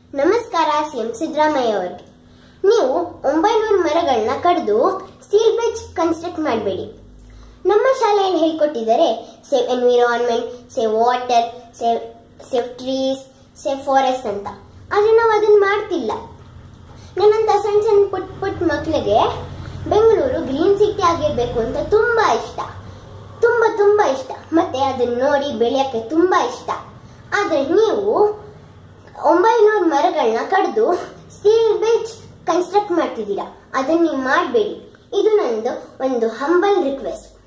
ನಮಸ್ಕಾರ ಸಿಎಂ ಸಿದ್ದರಾಮಯ್ಯ ಅವರಿಗೆ ನೀವು ಒಂಬೈನೂರು ಮರಗಳನ್ನ ಕಡಿದು ಸ್ಟೀಲ್ ಬ್ರಿಡ್ಜ್ ಕನ್ಸ್ಟ್ರಕ್ಟ್ ಮಾಡಬೇಡಿ ನಮ್ಮ ಶಾಲೆಯಲ್ಲಿ ಹೇಳ್ಕೊಟ್ಟಿದ್ದಾರೆ save environment save water save save trees save forest ಅಂತ ಆದರೆ ನಾವು ಅದನ್ನ ಮಾಡ್ತಿಲ್ಲ ನನ್ನಂತ ಸಣ್ಣ ಸಣ್ಣ ಪುಟ್ ಪುಟ್ ಮಕ್ಕಳಿಗೆ ಬೆಂಗಳೂರು ಗ್ರೀನ್ ಸಿಟಿ ಆಗಿರ್ಬೇಕು ಅಂತ ತುಂಬಾ ಇಷ್ಟ ತುಂಬಾ ತುಂಬಾ ಇಷ್ಟ ಮತ್ತೆ ಅದನ್ನ ನೋಡಿ ಬೆಳೆಯಕ್ಕೆ ತುಂಬಾ ಇಷ್ಟ ಆದ್ರೆ ನೀವು ಒಂಬೈನೂರು ಮರಗಳನ್ನ ಕಡಿದು ಸ್ಟೀಲ್ ಬ್ರಿಡ್ಜ್ ಕನ್ಸ್ಟ್ರಕ್ಟ್ ಮಾಡ್ತಿದ್ದೀರಾ ಅದನ್ನ ನೀವು ಮಾಡಬೇಡಿ ಇದು ನಂದು ಒಂದು ಹಂಬಲ್ ರಿಕ್ವೆಸ್ಟ್